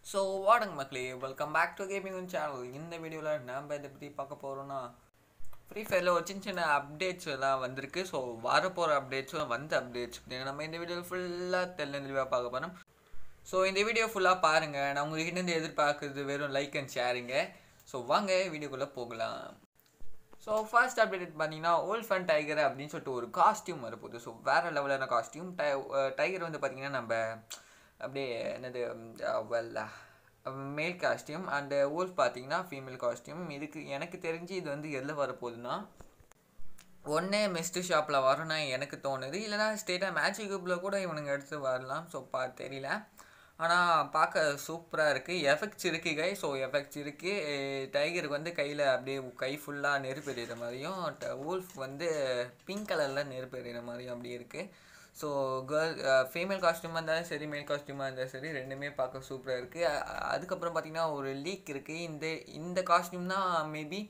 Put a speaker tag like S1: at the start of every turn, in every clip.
S1: so வாடங்க மக்களே welcome back to gaming channel இந்த வீடியோவில் நாம் இதை பற்றி பார்க்க போகிறோன்னா ஃப்ரீ ஃபயரில் ஒரு சின்ன சின்ன அப்டேட்ஸ் எல்லாம் வந்திருக்கு ஸோ வரப்போகிற அப்டேட்ஸும் வந்த அப்டேட்ஸ் நம்ம இந்த வீடியோ ஃபுல்லாக தெல்ல தெளிவாக பார்க்க போகிறோம் ஸோ இந்த வீடியோ ஃபுல்லாக பாருங்கள் நான் உங்ககிட்ட எதிர்பார்க்குறது வெறும் லைக் அண்ட் ஷேரிங்க ஸோ வாங்க வீடியோக்குள்ளே போகலாம் ஸோ ஃபர்ஸ்ட் அப்டேட் பார்த்தீங்கன்னா ஓல்ஃப் அண்ட் டைகர் அப்படின்னு சொல்லிட்டு ஒரு காஸ்டியூம் வரப்போகுது ஸோ வேறு லெவலான காஸ்டியூம் டை டைகர் வந்து பார்த்தீங்கன்னா நம்ம அப்படியே என்னது well male costume and wolf பார்த்தீங்கன்னா ஃபீமேல் காஸ்டியூம் இதுக்கு எனக்கு தெரிஞ்சு இது வந்து எதில் வரப்போகுதுன்னா ஒன்றே மிஸ்டு ஷாப்பில் வரும்னா எனக்கு தோணுது இல்லைனா ஸ்டேட்டாக மேஜிக் குப்பில் கூட இவனுங்க எடுத்து வரலாம் ஸோ பா தெரியல ஆனால் பார்க்க சூப்பராக இருக்குது எஃபெக்ட்ஸ் இருக்குது கை ஸோ எஃபெக்ட்ஸ் இருக்குது டைகருக்கு வந்து கையில் அப்படியே கை ஃபுல்லாக நெருப்பு எறிகிற மாதிரியும் wolf வந்து பிங்க் கலரில் நெருப்பு எறிகிற மாதிரியும் அப்படி இருக்குது ஸோ கேர்ள் ஃபீமேல் காஸ்டியூமாக இருந்தாலும் சரி மேல் காஸ்டியூமாக இருந்தாலும் சரி ரெண்டுமே பார்க்க சூப்பராக இருக்குது அதுக்கப்புறம் பார்த்திங்கன்னா ஒரு லீக் இருக்குது இந்த இந்த காஸ்டியூம் தான் மேபி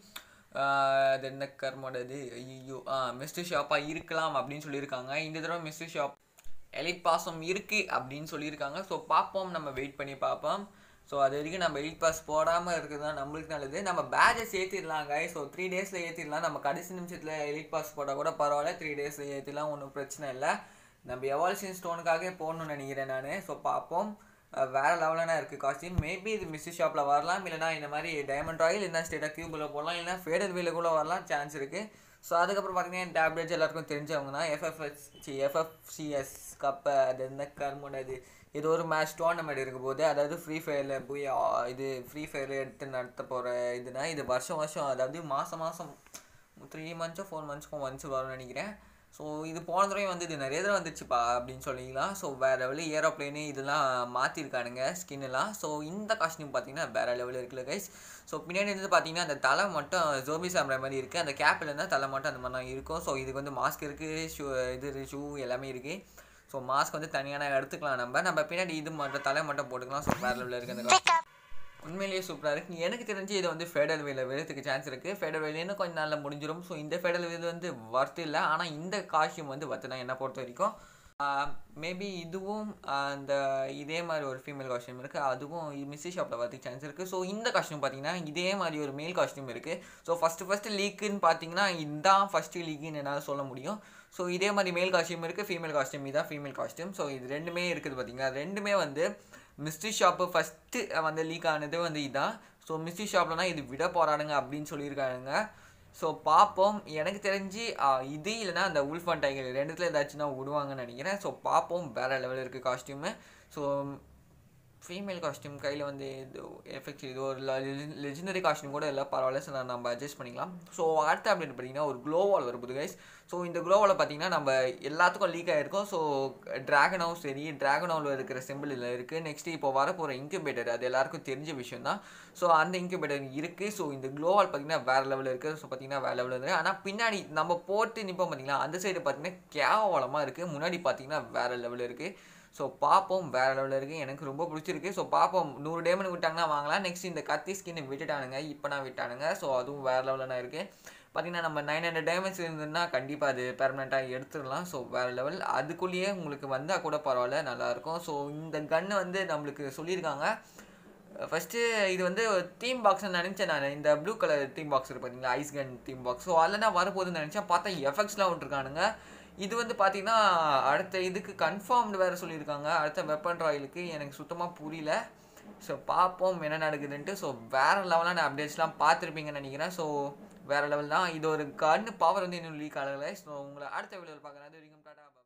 S1: அது என்ன கர்மோடது ஐயோ ஆ மிஸ்டர் ஷாப்பாக இருக்கலாம் அப்படின்னு சொல்லியிருக்காங்க இந்த தடவை மிஸ்டர் ஷாப் எலிட் பாஸும் இருக்குது அப்படின்னு சொல்லியிருக்காங்க ஸோ பார்ப்போம் நம்ம வெயிட் பண்ணி பார்ப்போம் ஸோ அது வரைக்கும் நம்ம எலிட் பாஸ் போடாமல் இருக்கிறது தான் நம்மளுக்கு நல்லது நம்ம பேஜஸ் ஏற்றிடலாங்க ஸோ த்ரீ டேஸில் ஏற்றிடலாம் நம்ம கடைசி நிமிஷத்தில் எலிட் பாஸ் போட்டால் கூட பரவாயில்ல த்ரீ டேஸில் ஏற்றிடலாம் ஒன்றும் பிரச்சனை இல்லை நம்ம எவால்யூஷன் ஸ்டோனுக்காக போகணும்னு நினைக்கிறேன் நான் ஸோ பார்ப்போம் வேறு லெவலான இருக்குது காஸ்டியூம் மேபி இது மிஸ்ஸி ஷாப்பில் வரலாம் இல்லைனா இந்த மாதிரி டைமண்ட் ராயில் இல்லைனா ஸ்டேட்டாக கியூபில் போடலாம் இல்லைனா ஃபேடர் வீல கூட வரலாம் சான்ஸ் இருக்குது ஸோ அதுக்கப்புறம் பார்த்தீங்கன்னா இந்த டேப்லெட்ஸ் எல்லாருக்கும் தெரிஞ்சவங்க தான் எஃப்எஃப்எஸ் சி எஃப்எஃப்சிஎஸ் கப்பை அது என்ன கர்மோனது இது ஒரு மேட்ச் டோர்னமெண்ட் இருக்க போது அதாவது ஃப்ரீ ஃபயரில் போய் இது ஃப்ரீ ஃபயரில் எடுத்து நடத்த போகிற இதுனா இது வருஷம் வருஷம் அதாவது மாதம் மாதம் த்ரீ மந்த்ஸோ ஃபோர் மந்த்ஸ்க்கும் ஒன்ஸ் வரும்னு நினைக்கிறேன் ஸோ இது போன தடவை வந்து இது நிறைய தடவை வந்துச்சுப்பா அப்படின்னு சொல்லிக்கலாம் ஸோ வேறு லெவலு ஏரோப்ளேனு இதெல்லாம் மாற்றிருக்கானுங்க ஸ்கின் எல்லாம் ஸோ இந்த காஸ்டியூம் பார்த்தீங்கன்னா வேறு லெவலில் இருக்குல்ல கைஸ் ஸோ பின்னாடி இருந்து பார்த்தீங்கன்னா அந்த தலை மட்டும் ஜோபி சாம்பிற மாதிரி இருக்குது அந்த கேப்பில் இருந்தால் தலை மட்டும் அந்த மாதிரி தான் இருக்கும் ஸோ இதுக்கு வந்து மாஸ்க் இருக்குது ஷூ இது ஷூ எல்லாமே இருக்குது ஸோ மாஸ்க் வந்து தனியான எடுத்துக்கலாம் நம்ம நம்ம பின்னாடி இது மட்டும் தலை மட்டும் போட்டுக்கலாம் ஸோ வேறு லெவலில் இருக்குது அந்த காஸ்டியூம் உண்மையிலேயே சூப்பராக இருக்குது எனக்கு தெரிஞ்சு இது வந்து ஃபெடர் வேல விழுறதுக்கு சான்ஸ் இருக்குது ஃபெடர் வேல இன்னும் கொஞ்சம் நாளில் முடிஞ்சிடும் ஸோ இந்த ஃபெடர் வேல் வந்து ஒர்த் இல்லை ஆனால் இந்த காஸ்டியூம் வந்து ஒர்த்து தான் என்னை பொறுத்த வரைக்கும் மேபி இதுவும் அந்த இதே மாதிரி ஒரு ஃபீமேல் காஸ்டியூம் இருக்குது அதுவும் மிஸ்ஸி ஷாப்பில் வரதுக்கு சான்ஸ் இருக்குது ஸோ இந்த காஸ்டியூம் பார்த்தீங்கன்னா இதே மாதிரி ஒரு மேல் காஸ்டியூம் இருக்குது ஸோ ஃபஸ்ட்டு ஃபஸ்ட்டு லீக்குன்னு பார்த்தீங்கன்னா இதுதான் ஃபஸ்ட்டு லீக்குன்னு என்னால் சொல்ல முடியும் ஸோ இதே மாதிரி மேல் காஸ்டியூம் இருக்குது ஃபீமேல் காஸ்டியூம் இதான் ஃபீமேல் காஸ்டியூம் ஸோ இது ரெண்டுமே இருக்குது பார்த்தீங்களா ரெண்டுமே வந்து மிஸ்ட்ரி ஷாப்பு ஃபஸ்ட்டு வந்து லீக் ஆனது வந்து இதுதான் ஸோ மிஸ்ட்ரி ஷாப்லனா இது விட போராடுங்க அப்படின்னு சொல்லியிருக்காங்க ஸோ பார்ப்போம் எனக்கு தெரிஞ்சு இது இல்லைனா அந்த உல்ஃப் அண்ட் டைகர் ரெண்டுத்தில் ஏதாச்சும் தான் விடுவாங்கன்னு நினைக்கிறேன் ஸோ பார்ப்போம் வேறு லெவலில் இருக்குது காஸ்டியூமு ஸோ ஃபீமேல் காஸ்டியூம் கையில் வந்து இது எஃபெக்ட்ஸ் இது ஒரு லெஜெண்டரி காஸ்டியூம் கூட இல்லை பரவாயில்ல ஸோ நம்ம அட்ஜஸ்ட் பண்ணிக்கலாம் ஸோ அடுத்த அப்டேட் பார்த்தீங்கன்னா ஒரு க்ளோவால் வருது கைஸ் ஸோ இந்த க்ளோவால் பார்த்தீங்கன்னா நம்ம எல்லாத்துக்கும் லீக் ஆகிருக்கும் ஸோ ட்ராகன் ஹவுஸ் சரி ட்ராகன் ஹவுஸில் இருக்கிற சிம்பிள் இதில் இருக்குது நெக்ஸ்ட் இப்போ வரப்போகிற இன்குபேட்டர் அது எல்லாருக்கும் தெரிஞ்ச விஷயம் தான் ஸோ அந்த இன்குபேட்டர் இருக்குது ஸோ இந்த க்ளோவால் பார்த்தீங்கன்னா வேறு லெவலில் இருக்குது ஸோ பார்த்தீங்கன்னா வேறு லெவலில் இருக்குது ஆனால் பின்னாடி நம்ம போட்டு நிற்போம் பார்த்தீங்கன்னா அந்த சைடு பார்த்தீங்கன்னா கேவலமாக இருக்குது முன்னாடி பார்த்தீங்கன்னா வேறு லெவலில் இருக்குது ஸோ பார்ப்போம் வேறு லெவலில் இருக்குது எனக்கு ரொம்ப பிடிச்சிருக்கு ஸோ பார்ப்போம் நூறு டேமன் விட்டாங்கன்னா வாங்கலாம் நெக்ஸ்ட் இந்த கத்தி ஸ்கின் விட்டுட்டானுங்க இப்போ நான் விட்டானுங்க ஸோ அதுவும் வேறு லெவலில் தான் இருக்குது பார்த்தீங்கன்னா நம்ம நைன் ஹண்ட்ரட் டேமேஜ் இருந்ததுன்னா கண்டிப்பாக அது பெர்மனெண்ட்டாக எடுத்துடலாம் ஸோ வேறு லெவல் அதுக்குள்ளேயே உங்களுக்கு வந்தால் கூட பரவாயில்ல நல்லாயிருக்கும் ஸோ இந்த கன்று வந்து நம்மளுக்கு சொல்லியிருக்காங்க ஃபஸ்ட்டு இது வந்து தீம் பாக்ஸ்னு நினச்சேன் நான் இந்த ப்ளூ கலர் தீம் பாக்ஸ் இருக்கு பார்த்தீங்களா ice gun theme box so அதில் தான் வரப்போகுதுன்னு நினச்சேன் பார்த்தா எஃபெக்ட்ஸ்லாம் விட்ருக்கானுங்க இது வந்து பார்த்தீங்கன்னா அடுத்த இதுக்கு கன்ஃபார்ம்டு வேறு சொல்லியிருக்காங்க அடுத்த வெப்பன் ராயலுக்கு எனக்கு சுத்தமாக புரியல ஸோ பார்ப்போம் என்ன நடக்குதுன்ட்டு ஸோ வேறு லெவலான அப்டேட்ஸ்லாம் பார்த்துருப்பீங்கன்னு நினைக்கிறேன் ஸோ வேறு லெவல் தான் இது ஒரு கன்னு பவர் வந்து இன்னும் லீக் ஆகலை ஸோ உங்களை அடுத்த வீடியோவில் பார்க்குறேன் அது வரைக்கும் டாட்டா